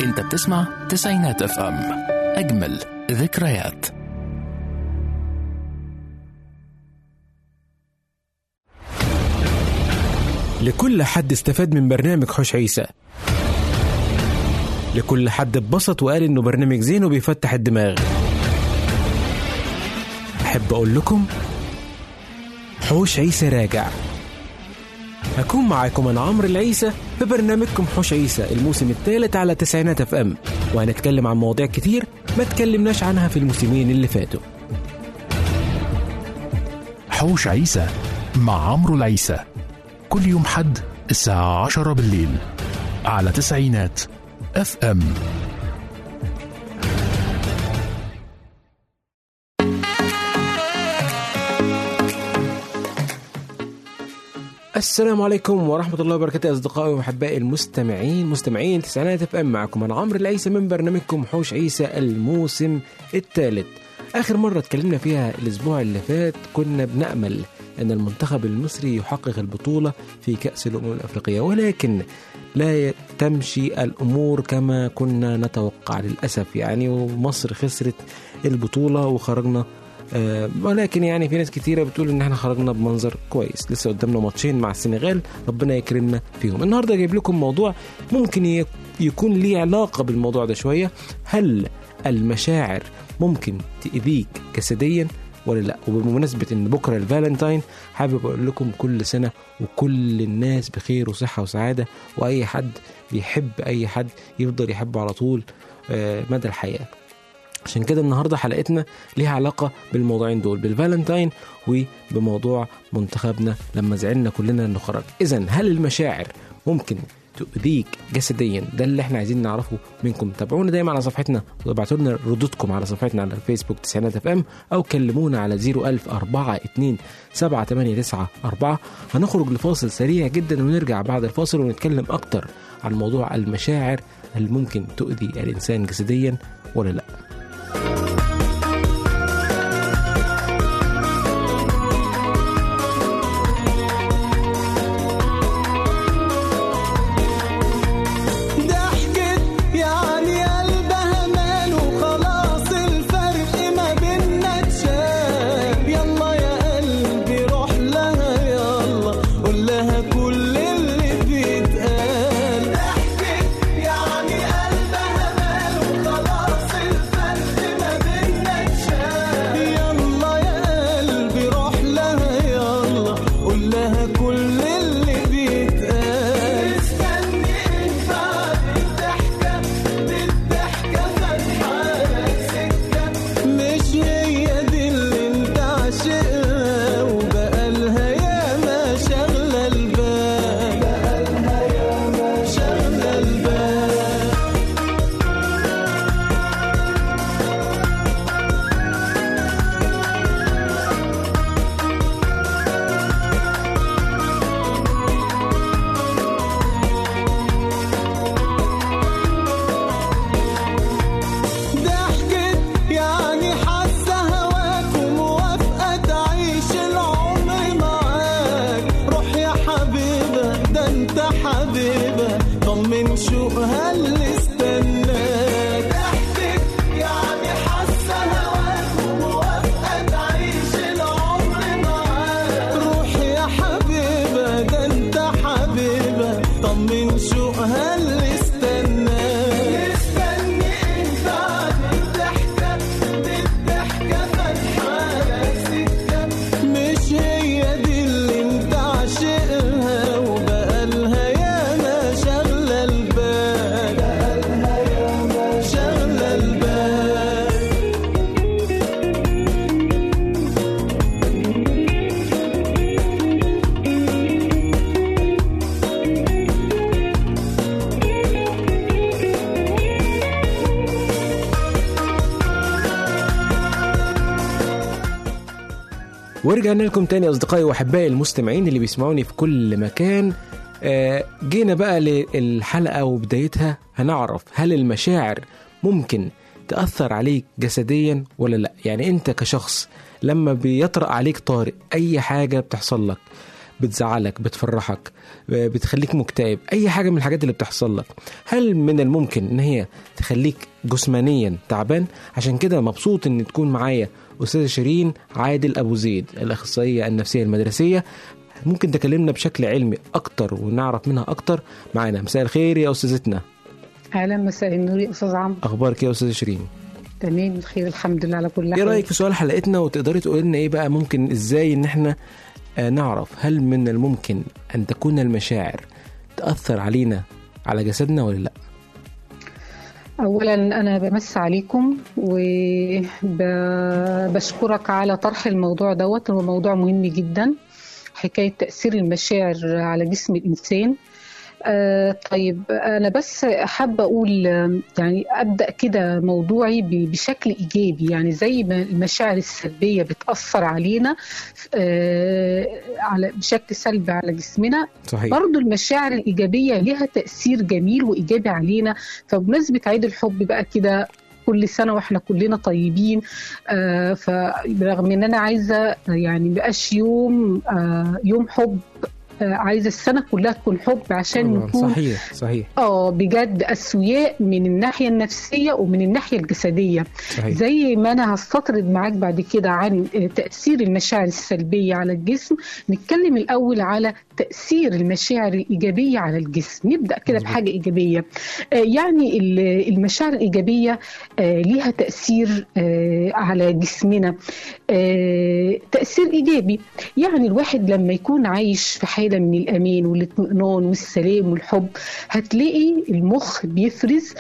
انت بتسمع تسعينات اف ام اجمل ذكريات لكل حد استفاد من برنامج حوش عيسى لكل حد اتبسط وقال انه برنامج زين وبيفتح الدماغ احب اقول لكم حوش عيسى راجع هكون معاكم انا عمرو العيسى في برنامجكم حوش عيسى الموسم الثالث على تسعينات اف ام وهنتكلم عن مواضيع كتير ما تكلمناش عنها في الموسمين اللي فاتوا حوش عيسى مع عمرو العيسى كل يوم حد الساعة عشرة بالليل على تسعينات اف ام السلام عليكم ورحمة الله وبركاته أصدقائي وأحبائي المستمعين مستمعين تسعينات اف ام معكم أنا عمرو العيسى من برنامجكم حوش عيسى الموسم الثالث آخر مرة اتكلمنا فيها الأسبوع اللي فات كنا بنأمل أن المنتخب المصري يحقق البطولة في كأس الأمم الأفريقية ولكن لا تمشي الأمور كما كنا نتوقع للأسف يعني ومصر خسرت البطولة وخرجنا آه، ولكن يعني في ناس كتيرة بتقول ان احنا خرجنا بمنظر كويس لسه قدامنا ماتشين مع السنغال ربنا يكرمنا فيهم النهارده جايب لكم موضوع ممكن ي- يكون ليه علاقة بالموضوع ده شوية هل المشاعر ممكن تأذيك جسديا ولا لا وبمناسبة ان بكرة الفالنتاين حابب اقول لكم كل سنة وكل الناس بخير وصحة وسعادة واي حد بيحب اي حد يفضل يحبه على طول آه، مدى الحياة عشان كده النهارده حلقتنا ليها علاقه بالموضوعين دول بالفالنتاين وبموضوع منتخبنا لما زعلنا كلنا انه خرج اذا هل المشاعر ممكن تؤذيك جسديا ده اللي احنا عايزين نعرفه منكم تابعونا دايما على صفحتنا وابعتوا لنا ردودكم على صفحتنا على الفيسبوك تسعينات اف ام او كلمونا على 01000 42 789 هنخرج لفاصل سريع جدا ونرجع بعد الفاصل ونتكلم اكتر عن موضوع المشاعر هل ممكن تؤذي الانسان جسديا ولا لا ضحكت يعني قلبها مال وخلاص الفرق ما بينا اتشال يلا يا قلبي روح لها يلا قول لها كل اللي بيتقال ضحكت يعني قلبها مال وخلاص الفرق ما بينا اتشال يلا يا قلبي روح لها يلا قول لها كل اللي بيتقال استني بعد الضحكة بالضحكة فرحانة سكة مش هي دي اللي انت عاشقها وبقالها ياما شغلة البال بقالها ياما شغلة البال ضحكت يعني حاسة هواك وموافقة تعيش العمر معاك روح يا حبيبة ده انت حبيبة طمن شوقها اللي استناك ضحكت يعني حاسة هواك وموافقة تعيش العمر معاك روح يا حبيبة ده انت حبيبة طمن شوقها اللي استناك استني بعد الضحكة بالضحكة فرحانة سكة مش هي دي اللي انت عاشقها وبقالها ياما شغلة البال بقالها ياما شغلة البال ورجعنا لكم تاني اصدقائي واحبائي المستمعين اللي بيسمعوني في كل مكان آه، جينا بقى للحلقه وبدايتها هنعرف هل المشاعر ممكن تاثر عليك جسديا ولا لا يعني انت كشخص لما بيطرأ عليك طارئ اي حاجه بتحصل لك بتزعلك بتفرحك بتخليك مكتئب اي حاجه من الحاجات اللي بتحصل لك هل من الممكن ان هي تخليك جسمانيا تعبان عشان كده مبسوط ان تكون معايا استاذه شيرين عادل ابو زيد الاخصائيه النفسيه المدرسيه ممكن تكلمنا بشكل علمي اكتر ونعرف منها اكتر معانا مساء الخير يا استاذتنا اهلا مساء النور يا استاذ عمرو اخبارك إيه يا استاذه شيرين تمام بخير الحمد لله على كل حال ايه رايك في سؤال حلقتنا وتقدري تقولي لنا ايه بقى ممكن ازاي ان احنا آه، نعرف هل من الممكن ان تكون المشاعر تاثر علينا على جسدنا ولا لا اولا انا بمس عليكم وبشكرك على طرح الموضوع دوت هو موضوع مهم جدا حكايه تاثير المشاعر على جسم الانسان آه طيب انا بس حابه اقول آه، يعني ابدا كده موضوعي ب- بشكل ايجابي يعني زي ما المشاعر السلبيه بتاثر علينا آه على بشكل سلبي على جسمنا صحيح برضو المشاعر الإيجابية لها تأثير جميل وإيجابي علينا فبمناسبة عيد الحب بقى كده كل سنة واحنا كلنا طيبين آه فرغم ان انا عايزة يعني مبقاش يوم آه يوم حب آه عايزة السنة كلها تكون حب عشان طبعاً، نكون صحيح صحيح اه بجد اسوياء من الناحيه النفسيه ومن الناحيه الجسديه صحيح زي ما انا هستطرد معاك بعد كده عن آه، تاثير المشاعر السلبيه على الجسم نتكلم الاول على تاثير المشاعر الايجابيه على الجسم نبدا كده مظبوط. بحاجه ايجابيه آه، يعني ال- المشاعر الايجابيه آه، ليها تاثير آه، على جسمنا آه، تاثير ايجابي يعني الواحد لما يكون عايش في حاله من الامان والاطمئنان والسلام والحب هتلاقي المخ بيفرز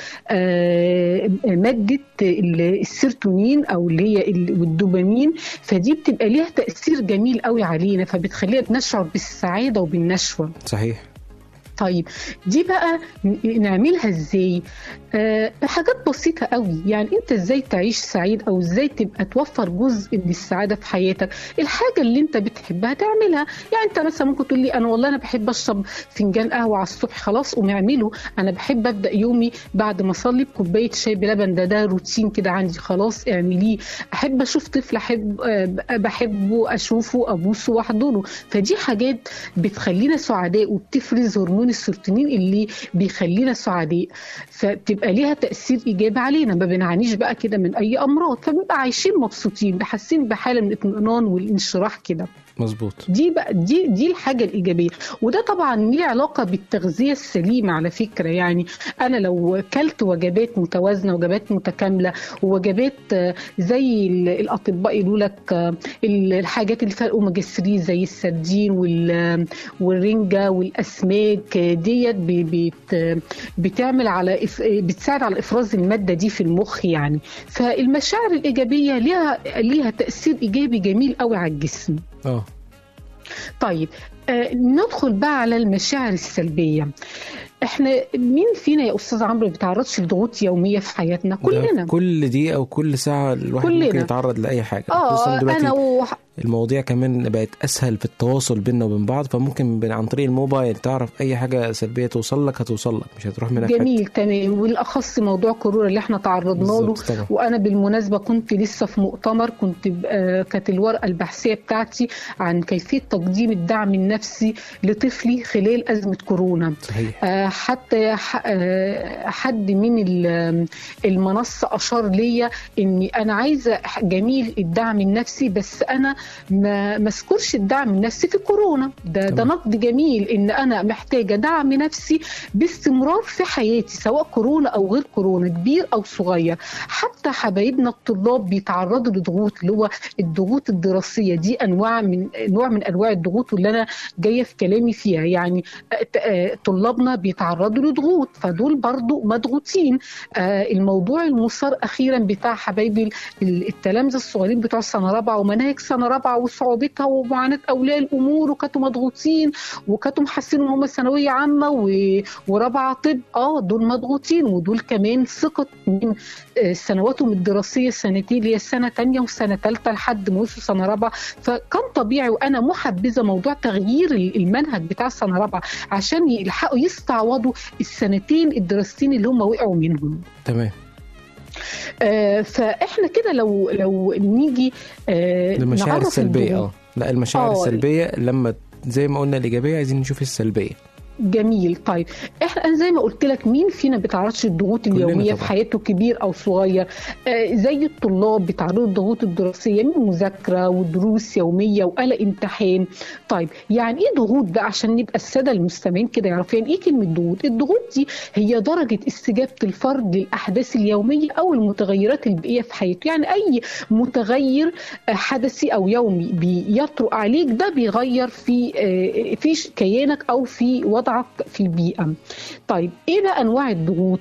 آه، ماده ال- السيرتونين او اللي هي ال- والدوبامين فدي بتبقى ليها تاثير جميل قوي علينا فبتخلينا بنشعر بالسعاده وبالنشوه صحيح طيب دي بقى ن- نعملها ازاي آه بحاجات بسيطة قوي يعني انت ازاي تعيش سعيد او ازاي تبقى توفر جزء من السعادة في حياتك الحاجة اللي انت بتحبها تعملها يعني انت مثلا ممكن تقول لي انا والله انا بحب اشرب فنجان قهوة على الصبح خلاص قوم اعمله انا بحب ابدا يومي بعد ما اصلي بكوباية شاي بلبن ده ده روتين كده عندي خلاص اعمليه احب اشوف طفل احب آه بحبه اشوفه ابوسه واحضنه فدي حاجات بتخلينا سعداء وبتفرز هرمون السيروتونين اللي بيخلينا سعداء فبتبقى ليها تاثير ايجابي علينا ما بنعانيش بقى كده من اي امراض فبنبقى عايشين مبسوطين حاسين بحاله من الاطمئنان والانشراح كده مظبوط دي بقى دي دي الحاجه الايجابيه وده طبعا ليه علاقه بالتغذيه السليمه على فكره يعني انا لو كلت وجبات متوازنه وجبات متكامله ووجبات آه، زي ال- الاطباء يقولوا لك آه، ال- الحاجات اللي فيها الاوميجا 3 زي السردين وال- والرنجه والاسماك آه، ديت ب- بت بتعمل على إف- بتساعد على افراز الماده دي في المخ يعني فالمشاعر الايجابيه ليها ليها تاثير ايجابي جميل قوي على الجسم اه طيب آه ندخل بقى على المشاعر السلبية احنا مين فينا يا استاذ عمرو ما بيتعرضش لضغوط يوميه في حياتنا ده كلنا كل دقيقه وكل ساعه الواحد كلنا. ممكن يتعرض لاي حاجه خصوصاً اه دلوقتي انا و... المواضيع كمان بقت اسهل في التواصل بيننا وبين بعض فممكن بين- عن طريق الموبايل تعرف اي حاجه سلبيه توصل لك هتوصل لك مش هتروح منك حته جميل تمام والاخص موضوع كورونا اللي احنا تعرضنا له بالظبط طبعا وانا بالمناسبه كنت لسه في مؤتمر كنت ب- آه، كانت الورقه البحثيه بتاعتي عن كيفيه تقديم الدعم النفسي لطفلي خلال ازمه كورونا صحيح آه، حتى ح- آه، حد من ال- المنصه اشار ليا اني انا عايزه جميل الدعم النفسي بس انا ما ما اذكرش الدعم النفسي في كورونا ده ده تمام. نقد جميل ان انا محتاجه دعم نفسي باستمرار في حياتي سواء كورونا او غير كورونا كبير او صغير حتى حبايبنا الطلاب بيتعرضوا لضغوط اللي هو الضغوط الدراسيه دي انواع من نوع من انواع الضغوط واللي انا جايه في كلامي فيها يعني آه، آه، طلابنا بيتعرضوا لضغوط فدول برضو مضغوطين آه، الموضوع المثار اخيرا بتاع حبايبي ال- التلامذه الصغيرين بتوع سنه رابعه ومناهج سنه رابعه وصعوبتها ومعاناه اولياء الامور وكانوا مضغوطين وكانوا محسين ان هم ثانويه عامه و- ورابعه طب اه دول مضغوطين ودول كمان سقط من آه، سنواتهم الدراسيه سنتين اللي هي السنه ثانيه وسنه ثالثه لحد ما وصلوا سنه رابعه فكان طبيعي وانا محبذه موضوع تغيير ال- المنهج بتاع سنه رابعه عشان يلحقوا يستعوضوا السنتين الدراستين اللي هم وقعوا منهم تمام آه فاحنا كده لو لو نيجي آه المشاعر نعرف السلبيه الضغوط. اه لا المشاعر آه. السلبيه لما زي ما قلنا الايجابيه عايزين نشوف السلبيه جميل طيب احنا أنا زي ما قلت لك مين فينا بيتعرضش للضغوط كلنا اليوميه طبعاً. في حياته كبير او صغير آه زي الطلاب بيتعرضوا للضغوط الدراسيه من مذاكره ودروس يوميه وقلق امتحان طيب يعني ايه ضغوط بقى عشان نبقى الساده المستمعين كده يعرفوا يعني ايه كلمه ضغوط الضغوط دي هي درجه استجابه الفرد للاحداث اليوميه او المتغيرات البيئيه في حياته يعني اي متغير آه، حدثي او يومي بيطرق عليك ده بيغير في آه، في ش- كيانك او في وضعك في البيئه طيب ايه بقى انواع الضغوط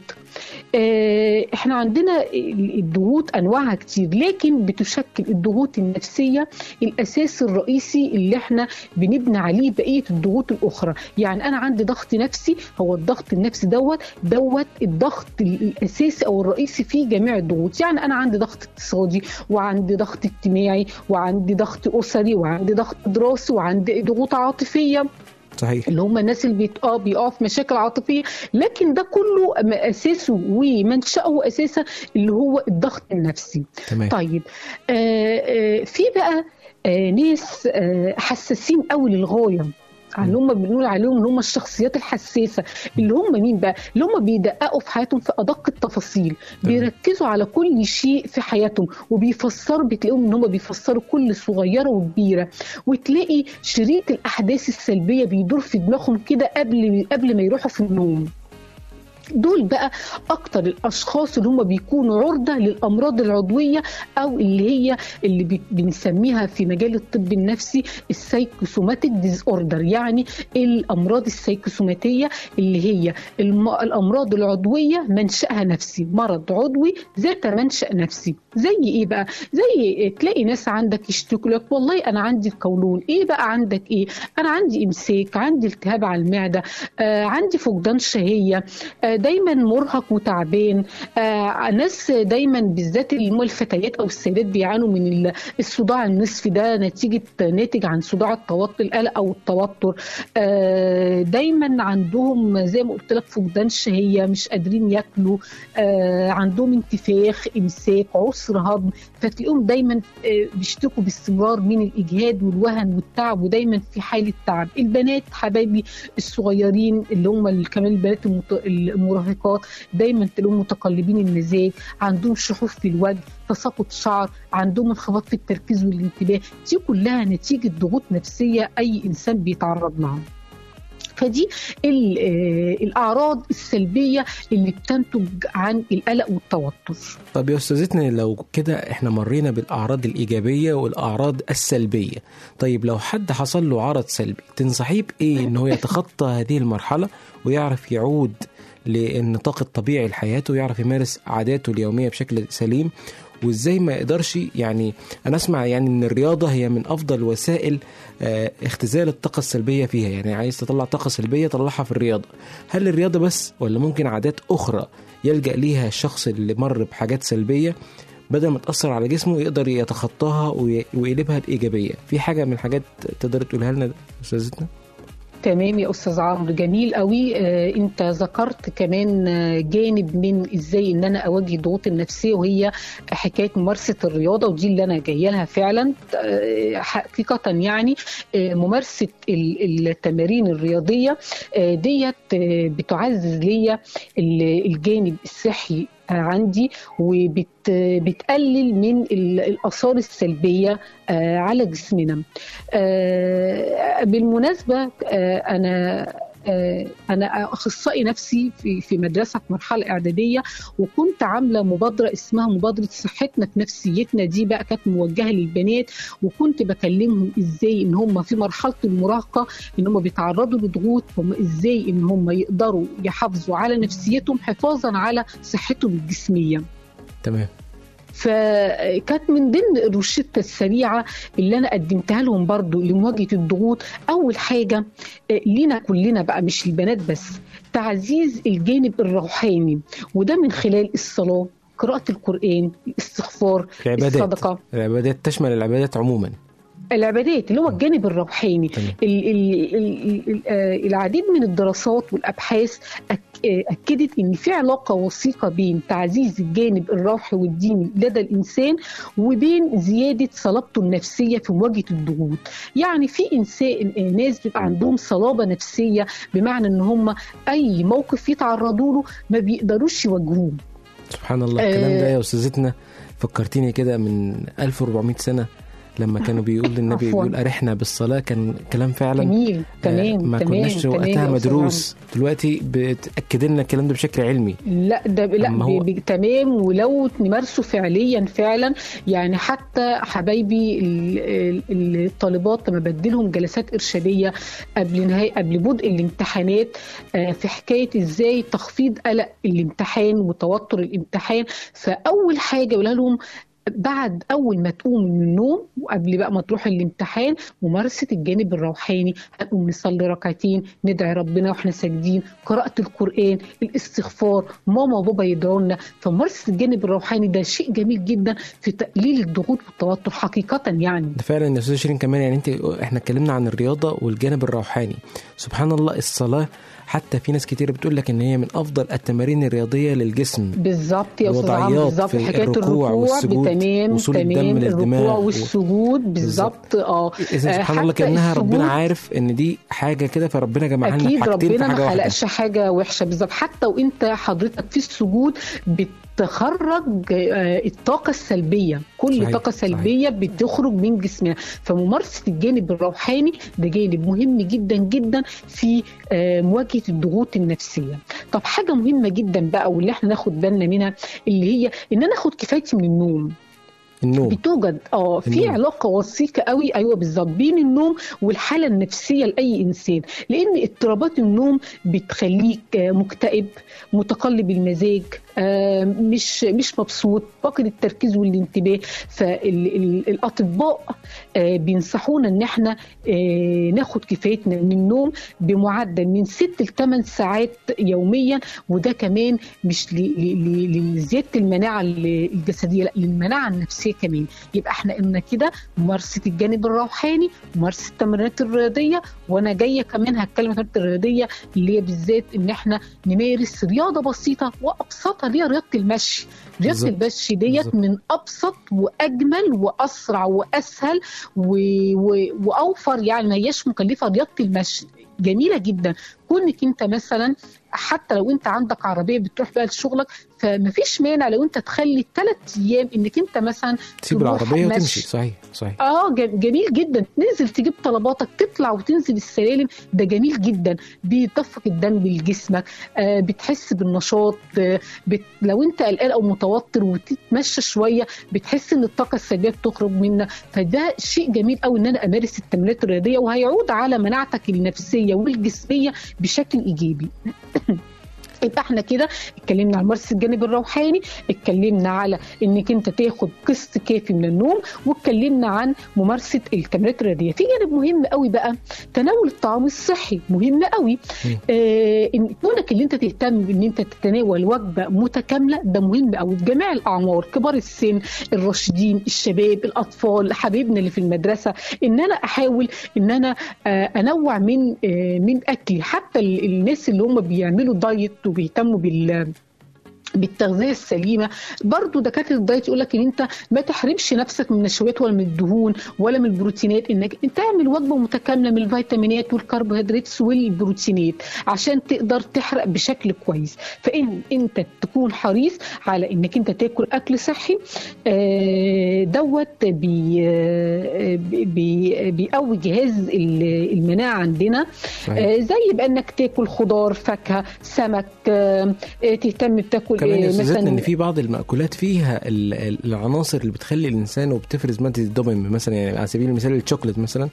آه، احنا عندنا الضغوط انواعها كتير لكن بتشكل الضغوط النفسيه الاساس الرئيسي اللي احنا بنبني عليه بقيه الضغوط الاخرى يعني انا عندي ضغط نفسي هو الضغط النفسي دوت دوت الضغط الاساسي او الرئيسي في جميع الضغوط يعني انا عندي ضغط اقتصادي وعندي ضغط اجتماعي وعندي ضغط اسري وعندي ضغط دراسي وعندي ضغوط عاطفيه صحيح اللي هم الناس اللي بيت- اه بيقعوا في مشاكل عاطفيه لكن ده كله م- اساسه ومنشاه اساسا اللي هو الضغط النفسي تمام طيب آه آه في بقى آه ناس آه حساسين قوي للغايه اللي هم بنقول عليهم اللي هم الشخصيات الحساسه اللي هم مين بقى؟ اللي هم بيدققوا في حياتهم في ادق التفاصيل تمام. بيركزوا على كل شيء في حياتهم وبيفسروا بتلاقيهم ان هم بيفسروا كل صغيره وكبيره وتلاقي شريط الاحداث السلبيه بيدور في دماغهم كده قبل قبل ما يروحوا في النوم دول بقى اكتر الاشخاص اللي هم بيكونوا عرضه للامراض العضويه او اللي هي اللي بي- بنسميها في مجال الطب النفسي السايكوسوماتيك ديز اوردر يعني الامراض السايكوسوماتيه اللي هي الم- الامراض العضويه منشاها نفسي مرض عضوي ذات منشا نفسي زي ايه بقى زي تلاقي ناس عندك يشتكوا لك والله انا عندي القولون ايه بقى عندك ايه انا عندي امساك عندي التهاب على المعده آه عندي فقدان شهيه آه دايما مرهق وتعبان آه ناس دايما بالذات اللي هم الفتيات او السيدات بيعانوا من ال- الصداع النصفي ده نتيجه ناتج عن صداع التوتر القلق او التوتر آه دايما عندهم زي ما قلت لك فقدان شهيه مش قادرين ياكلوا آه عندهم انتفاخ امساك عسر هضم فتلاقيهم دايما آه بيشتكوا باستمرار من الاجهاد والوهن والتعب ودايما في حاله تعب البنات حبايبي الصغيرين اللي هم ال- كمان البنات المت- المراهقات دايما تلاقيهم متقلبين المزاج عندهم شحوف في الوجه تساقط شعر عندهم انخفاض في التركيز والانتباه دي كلها نتيجه ضغوط نفسيه اي انسان بيتعرض لها فدي ال- آه، الاعراض السلبيه اللي بتنتج عن القلق والتوتر طب يا استاذتنا لو كده احنا مرينا بالاعراض الايجابيه والاعراض السلبيه طيب لو حد حصل له عرض سلبي تنصحيه بايه ان هو يتخطى هذه المرحله ويعرف يعود للنطاق الطبيعي لحياته ويعرف يمارس عاداته اليوميه بشكل سليم وازاي ما يقدرش يعني انا اسمع يعني ان الرياضه هي من افضل وسائل آه، اختزال الطاقه السلبيه فيها يعني عايز تطلع طاقه سلبيه طلعها في الرياضه هل الرياضه بس ولا ممكن عادات اخرى يلجا ليها الشخص اللي مر بحاجات سلبيه بدل ما تاثر على جسمه يقدر يتخطاها وي- ويقلبها لايجابيه في حاجه من الحاجات تقدر تقولها لنا استاذتنا تمام يا استاذ عمرو جميل قوي آه انت ذكرت كمان آه، جانب من ازاي ان انا اواجه الضغوط النفسيه وهي حكايه ممارسه الرياضه ودي اللي انا جايه لها فعلا آه، حقيقه يعني آه، ممارسه ال- التمارين الرياضيه آه، ديت آه، بتعزز ليا ال- الجانب الصحي آه، عندي وبتقلل من ال- الاثار السلبيه آه، على جسمنا آه، بالمناسبه آه، انا آه، انا اخصائي نفسي في في مدرسه في مرحله اعداديه وكنت عامله مبادره اسمها مبادره صحتنا في نفسيتنا دي بقى كانت موجهه للبنات وكنت بكلمهم ازاي ان هم في مرحله المراهقه ان هم بيتعرضوا لضغوط هم ازاي ان هم يقدروا يحافظوا على نفسيتهم حفاظا على صحتهم الجسميه تمام فكانت من ضمن الروشتة السريعة اللي أنا قدمتها لهم برضو لمواجهة الضغوط أول حاجة آه، لينا كلنا بقى مش البنات بس تعزيز الجانب الروحاني وده من خلال الصلاة قراءة القرآن الاستغفار العبادات الصدقة العبادات تشمل العبادات عموما العبادات اللي هو الجانب الروحاني تمام. ال- ال- ال- ال- آه، العديد من الدراسات والابحاث أك- آه، اكدت ان في علاقه وثيقه بين تعزيز الجانب الروحي والديني لدى الانسان وبين زياده صلابته النفسيه في مواجهه الضغوط يعني في انسان آه، ناس بيبقى عندهم صلابه نفسيه بمعنى ان هم اي موقف يتعرضوا له ما بيقدروش يواجهوه سبحان الله الكلام ده آه. يا استاذتنا فكرتيني كده من 1400 سنه لما كانوا بيقول النبي عفواً. بيقول ارحنا بالصلاه كان كلام فعلا جميل آه، تمام ما تمام كناش تمام وقتها يا أستاذ مدروس دلوقتي بتاكد لنا الكلام ده بشكل علمي لا ده لا أما هو- ب- ب- تمام ولو نمارسه فعليا فعلا يعني حتى حبايبي ال- ال- الطالبات لما بديلهم جلسات ارشاديه قبل نهايه قبل بدء الامتحانات آه، في حكايه ازاي تخفيض قلق الامتحان وتوتر الامتحان فاول حاجه اقولها لهم بعد اول ما تقوم من النوم وقبل بقى ما تروح الامتحان ممارسه الجانب الروحاني هنقوم نصلي ركعتين ندعي ربنا واحنا ساجدين قراءه القران الاستغفار ماما وبابا يدعوا لنا فممارسه الجانب الروحاني ده شيء جميل جدا في تقليل الضغوط والتوتر حقيقه يعني ده فعلا يا استاذ شيرين كمان يعني انت احنا اتكلمنا عن الرياضه والجانب الروحاني سبحان الله الصلاه حتى في ناس كتير بتقول لك ان هي من افضل التمارين الرياضيه للجسم بالظبط يا استاذ عمرو الوضعيات بالظبط في حكايه الركوع الركوع والسجود، تمام وصول الدم تمام للدماغ الركوع و- والسجود بالظبط اه اذا آه، سبحان الله حتى كانها ربنا السجود عارف ان دي حاجه كده فربنا جمعها لنا اكيد حاجتين في ربنا حاجه ما واحده خلقش حاجه وحشه بالظبط حتى وانت حضرتك في السجود بتخرج آه، الطاقه السلبيه كل صحيح، طاقه صحيح. سلبيه بتخرج من جسمنا فممارسه الجانب الروحاني ده جانب مهم جدا جدا في آه، مواجهه الضغوط النفسيه طب حاجه مهمه جدا بقى واللي احنا ناخد بالنا منها اللي هي ان انا اخد كفايتي من النوم النوم بتوجد اه في النوم. علاقه وثيقه قوي ايوه بالظبط بين النوم والحاله النفسيه لاي انسان لان اضطرابات النوم بتخليك آه، مكتئب متقلب المزاج آه، مش مش مبسوط فاقد التركيز والانتباه فالاطباء بينصحونا ان احنا آه، ناخد كفايتنا من النوم بمعدل من 6 ل 8 ساعات يوميا وده كمان مش ل- ل- ل- لزياده المناعه الجسديه لا للمناعه النفسيه كمان يبقى احنا قلنا كده ممارسه الجانب الروحاني ممارسه التمرينات الرياضيه وانا جايه كمان هتكلم عن التمرينات الرياضيه اللي هي بالذات ان احنا نمارس رياضه بسيطه وابسطها اللي هي رياضه المشي رياضه بالظبط. المشي ديت بالظبط. من ابسط واجمل واسرع واسهل و... و... واوفر يعني ما هياش مكلفه رياضه المشي جميله جدا كونك انت مثلا حتى لو انت عندك عربيه بتروح بقى لشغلك فمفيش مانع لو انت تخلي ثلاث ايام انك انت مثلا تسيب تروح العربيه مشي. وتمشي صحيح صحيح اه ج- جميل جدا تنزل تجيب طلباتك تطلع وتنزل السلالم ده جميل جدا بيدفق الدم لجسمك آه بتحس بالنشاط آه بت... لو انت قلقان او متوتر وتتمشى شويه بتحس ان الطاقه السلبيه بتخرج منك فده شيء جميل قوي ان انا امارس التمرينات الرياضيه وهيعود على مناعتك النفسيه والجسميه بشكل ايجابي يبقى احنا كده اتكلمنا عن ممارسه الجانب الروحاني اتكلمنا على انك انت تاخد قسط كافي من النوم واتكلمنا عن ممارسه التمرينات الرياضيه في جانب مهم قوي بقى تناول الطعام الصحي مهم قوي مم. آه ان كونك اللي انت تهتم بان انت تتناول وجبه متكامله ده مهم قوي بجميع الاعمار كبار السن الراشدين الشباب الاطفال حبايبنا اللي في المدرسه ان انا احاول ان انا آه انوع من آه من اكلي حتى ال- الناس اللي هم بيعملوا دايت وبيهتموا بال بالتغذيه السليمه برضو دكاتره الدايت يقول لك ان انت ما تحرمش نفسك من النشويات ولا من الدهون ولا من البروتينات انك انت تعمل وجبه متكامله من الفيتامينات والكربوهيدرات والبروتينات عشان تقدر تحرق بشكل كويس فان انت تكون حريص على انك انت تاكل اكل صحي آه، دوت بي آه، بي بيقوي جهاز ال- المناعه عندنا صحيح. آه، زي بقى انك تاكل خضار فاكهه سمك آه، آه، تهتم بتاكل كمان آه، يا استاذتنا ان مثلا في بعض المأكولات فيها ال- ال- العناصر اللي بتخلي الانسان وبتفرز ماده الدوبامين مثلا يعني على سبيل المثال الشوكليت مثلا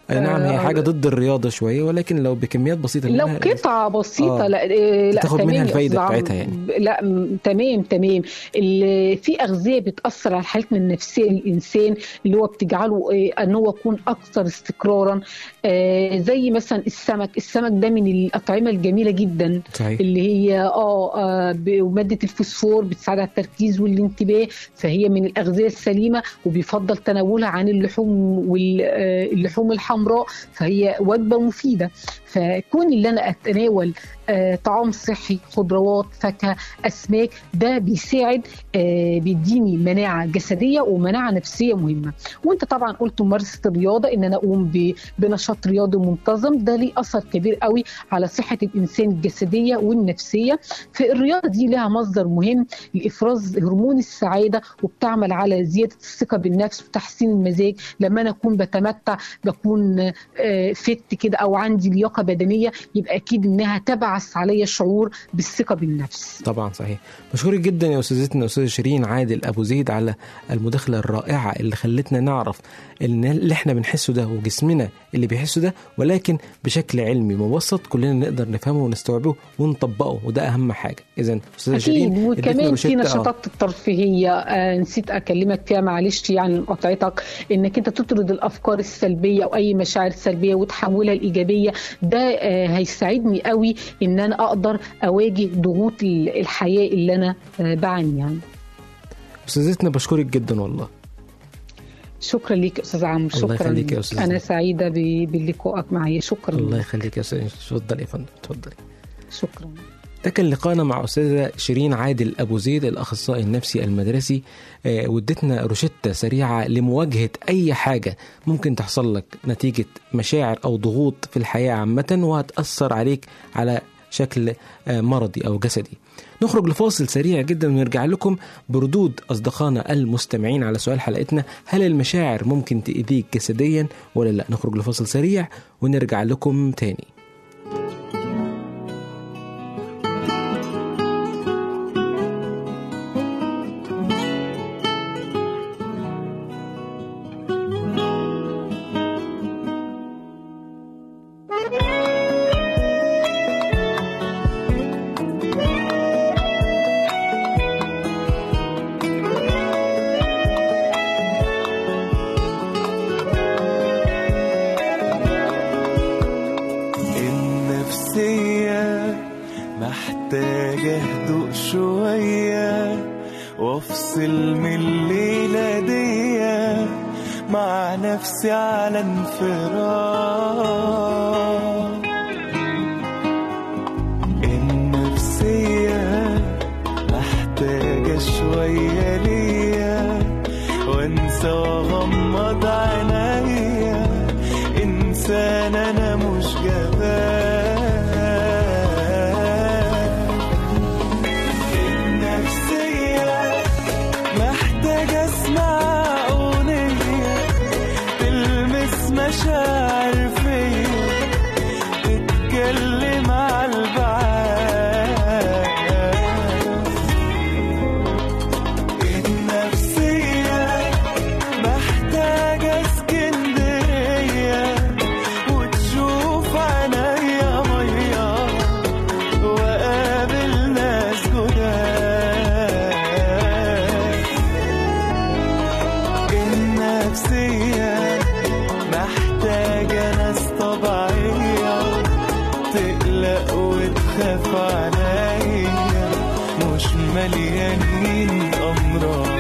أي نعم هي آه، حاجه ضد الرياضه شويه ولكن لو بكميات بسيطه لو منها- قطعة بسيطة آه. لا إيه، لا تاخد تمام منها يا الفايدة أستاذ عمرو. بتاعتها يعني. لا م- تمام تمام اللي في أغذية بتأثر على حالتنا النفسية للإنسان اللي هو بتجعله إيه، أن هو يكون أكثر استقرارا آه، زي مثلا السمك السمك ده من الأطعمة الجميلة جدا صحيح اللي هي اه آه، ب- وماده الفوسفور بتساعد على التركيز والانتباه فهي من الاغذيه السليمه وبيفضل تناولها عن اللحوم واللحوم الحمراء فهي وجبه مفيده فكون اللي انا اتناول آه، طعام صحي خضروات فاكهه اسماك ده بيساعد آه، بيديني مناعه جسديه ومناعه نفسيه مهمه وانت طبعا قلت ممارسه الرياضه ان انا اقوم ب- بنشاط رياضي منتظم ده ليه اثر كبير قوي على صحه الانسان الجسديه والنفسيه فالرياضه دي لها مصدر مهم لافراز هرمون السعاده وبتعمل على زياده الثقه بالنفس وتحسين المزاج لما انا اكون بتمتع بكون آه، فت كده او عندي لياقه بدنيه يبقى اكيد انها تبعث عليا شعور بالثقه بالنفس طبعا صحيح بشكرك جدا يا استاذتنا استاذه شيرين عادل ابو زيد على المداخله الرائعه اللي خلتنا نعرف ان اللي احنا بنحسه ده وجسمنا اللي بيحسه ده ولكن بشكل علمي مبسط كلنا نقدر نفهمه ونستوعبه ونطبقه وده اهم حاجه اذا استاذه شيرين اكيد ادتنا وكمان في روشتة، آه. نشاطات الترفيهيه آه نسيت اكلمك فيها معلش يعني مقاطعتك انك انت تطرد الافكار السلبيه او اي مشاعر سلبيه وتحولها لايجابيه ده آه هيساعدني قوي ان انا اقدر اواجه ضغوط ال- الحياه اللي انا آه بعاني يعني استاذتنا بشكرك جدا والله شكرا ليك يا استاذ عمرو الله شكرا يخليك يا ليك. أستاذ. انا سعيده ب- بلقائك معايا شكرا الله ليك. يخليك يا استاذ اتفضلي يا فندم اتفضلي شكرا ده كان لقاءنا مع أستاذة شيرين عادل أبو زيد الأخصائي النفسي المدرسي آه، وادتنا روشتة سريعة لمواجهة أي حاجة ممكن تحصل لك نتيجة مشاعر أو ضغوط في الحياة عامة وهتأثر عليك على شكل آه، مرضي أو جسدي نخرج لفاصل سريع جدا ونرجع لكم بردود أصدقائنا المستمعين على سؤال حلقتنا هل المشاعر ممكن تأذيك جسديا ولا لا نخرج لفاصل سريع ونرجع لكم تاني النفسية محتاجة هدوء شوية وافصل من الليلة دي مع نفسي على انفراد النفسية محتاجة شوية ليا وانسى واغمض عينيا انسان انا مش جبان النفسية محتاجة اسمع اغنية تلمس مشاعر فيا تتكلم على البعاد النفسية محتاجة اسكندرية وتشوف عينيا مية وقابل ناس جداد النفسية محتاجة ناس طبيعية تقلق وتخاف عليا مش مليانين أمراض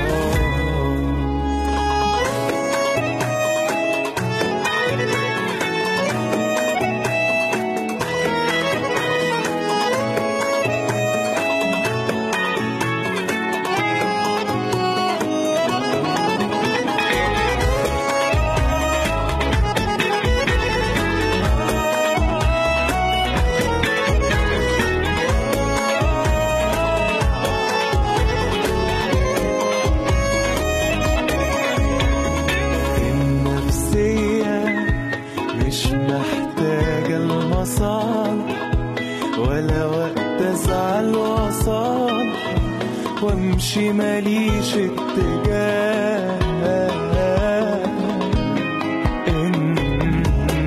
النفسية مش محتاجة المصالح ولا وقت أزعل وأصالح وأمشي ماليش اتجاه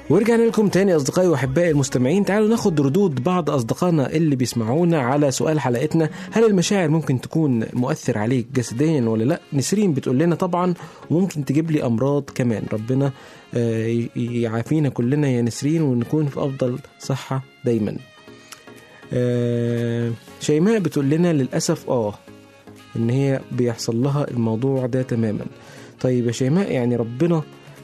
ورجعنا لكم تاني اصدقائي واحبائي المستمعين تعالوا ناخد ردود بعض اصدقائنا اللي بيسمعونا على سؤال حلقتنا هل المشاعر ممكن تكون مؤثر عليك جسديا ولا لا نسرين بتقول لنا طبعا وممكن تجيب لي امراض كمان ربنا آه، ي- يعافينا كلنا يا نسرين ونكون في افضل صحه دايما آه، شيماء بتقول لنا للاسف اه ان هي بيحصل لها الموضوع ده تماما طيب يا شيماء يعني ربنا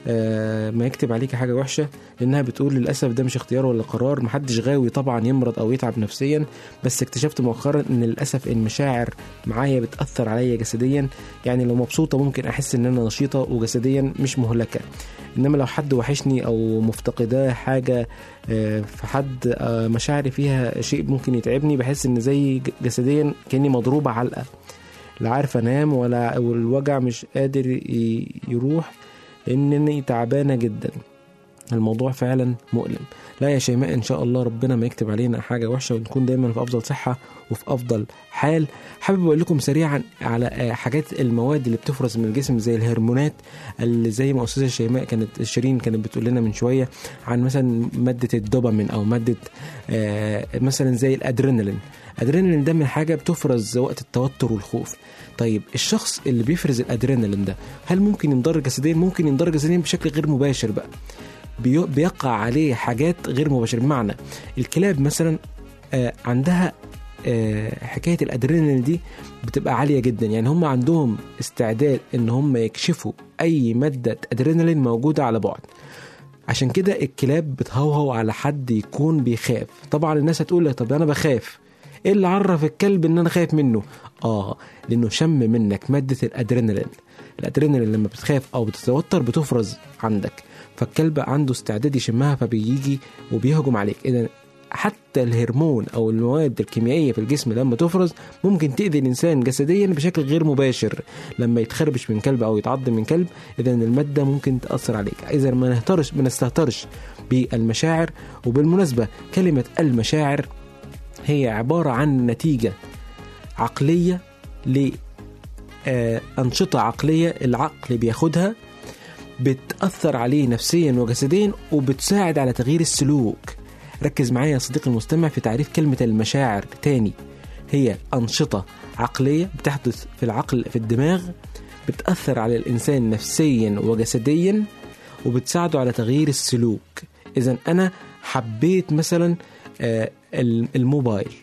آه، ما يكتب عليك حاجه وحشه لانها بتقول للاسف ده مش اختيار ولا قرار محدش غاوي طبعا يمرض او يتعب نفسيا بس اكتشفت مؤخرا ان للاسف المشاعر معايا بتاثر عليا جسديا يعني لو مبسوطه ممكن احس ان انا نشيطه وجسديا مش مهلكه انما لو حد وحشني او مفتقداه حاجه آه، في حد آه، مشاعري فيها شيء ممكن يتعبني بحس ان زي ج- جسديا كاني مضروبه علقه لا عارف انام ولا والوجع مش قادر ي- يروح لانني تعبانه جدا الموضوع فعلا مؤلم لا يا شيماء ان شاء الله ربنا ما يكتب علينا حاجه وحشه ونكون دايما في افضل صحه وفي افضل حال حابب اقول لكم سريعا على آه، حاجات المواد اللي بتفرز من الجسم زي الهرمونات اللي زي ما استاذه شيماء كانت شيرين كانت بتقول لنا من شويه عن مثلا ماده الدوبامين او ماده آه، مثلا زي الادرينالين الادرينالين ده من حاجه بتفرز وقت التوتر والخوف طيب الشخص اللي بيفرز الادرينالين ده هل ممكن ينضر جسديا ممكن ينضر جسديا بشكل غير مباشر بقى بيو- بيقع عليه حاجات غير مباشره بمعنى الكلاب مثلا آه، عندها آه، حكايه الادرينالين دي بتبقى عاليه جدا يعني هم عندهم استعداد ان هم يكشفوا اي ماده ادرينالين موجوده على بعد عشان كده الكلاب بتهوهو على حد يكون بيخاف طبعا الناس هتقول لك طب انا بخاف ايه اللي عرف الكلب ان انا خايف منه اه لانه شم منك ماده الادرينالين الادرينالين لما بتخاف او بتتوتر بتفرز عندك فالكلب عنده استعداد يشمها فبيجي وبيهجم عليك اذا حتى الهرمون او المواد الكيميائيه في الجسم لما تفرز ممكن تاذي الانسان جسديا بشكل غير مباشر لما يتخربش من كلب او يتعض من كلب اذا الماده ممكن تاثر عليك اذا ما نهترش ما نستهترش بالمشاعر وبالمناسبه كلمه المشاعر هي عباره عن نتيجه عقليه لأنشطة عقلية العقل بياخدها بتأثر عليه نفسيا وجسديا وبتساعد على تغيير السلوك ركز معايا يا صديقي المستمع في تعريف كلمة المشاعر تاني هي أنشطة عقلية بتحدث في العقل في الدماغ بتأثر على الإنسان نفسيا وجسديا وبتساعده على تغيير السلوك إذا أنا حبيت مثلا آه، الموبايل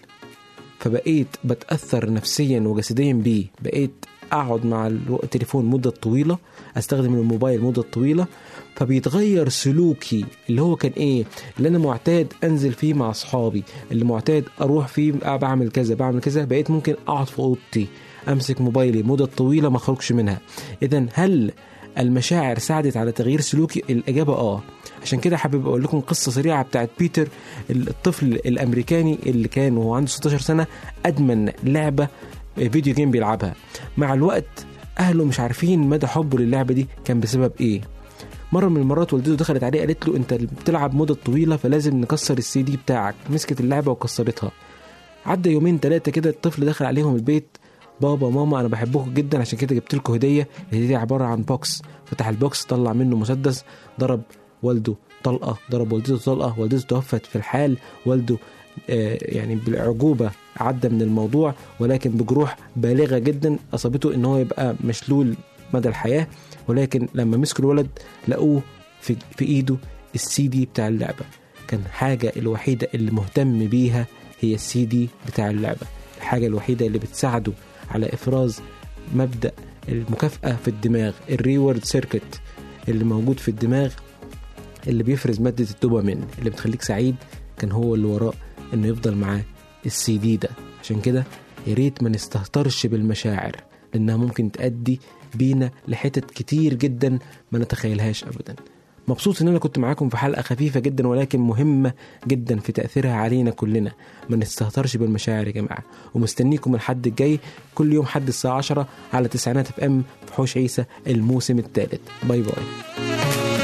فبقيت بتأثر نفسيا وجسديا بيه بقيت أقعد مع الو- التليفون مدة طويلة أستخدم الموبايل مدة طويلة فبيتغير سلوكي اللي هو كان إيه اللي أنا معتاد أنزل فيه مع أصحابي اللي معتاد أروح فيه آه بعمل كذا بعمل كذا بقيت ممكن أقعد في أوضتي أمسك موبايلي مدة طويلة ما أخرجش منها إذا هل المشاعر ساعدت على تغيير سلوكي الإجابة آه عشان كده حابب أقول لكم قصة سريعة بتاعت بيتر الطفل الأمريكاني اللي كان وهو عنده 16 سنة أدمن لعبة فيديو جيم بيلعبها مع الوقت أهله مش عارفين مدى حبه للعبة دي كان بسبب إيه مرة من المرات والدته دخلت عليه قالت له أنت بتلعب مدة طويلة فلازم نكسر السي دي بتاعك مسكت اللعبة وكسرتها عدى يومين ثلاثة كده الطفل دخل عليهم البيت بابا ماما انا بحبكم جدا عشان كده جبت لكم هديه الهديه دي عباره عن بوكس فتح البوكس طلع منه مسدس ضرب والده طلقه ضرب والدته طلقه والدته توفت في الحال والده آه، يعني بالعجوبه عدى من الموضوع ولكن بجروح بالغه جدا اصابته ان هو يبقى مشلول مدى الحياه ولكن لما مسكوا الولد لقوه في, في ايده السي دي بتاع اللعبه كان حاجه الوحيده اللي مهتم بيها هي السي دي بتاع اللعبه الحاجه الوحيده اللي بتساعده على افراز مبدا المكافاه في الدماغ الريورد سيركت اللي موجود في الدماغ اللي بيفرز ماده الدوبامين اللي بتخليك سعيد كان هو اللي وراه انه يفضل معاه السي دي ده عشان كده يا ريت ما نستهترش بالمشاعر لانها ممكن تؤدي بينا لحتت كتير جدا ما نتخيلهاش ابدا مبسوط ان انا كنت معاكم في حلقه خفيفه جدا ولكن مهمه جدا في تاثيرها علينا كلنا ما نستهترش بالمشاعر يا جماعه ومستنيكم الحد الجاي كل يوم حد الساعه 10 على تسعينات اف ام في حوش عيسى الموسم الثالث باي باي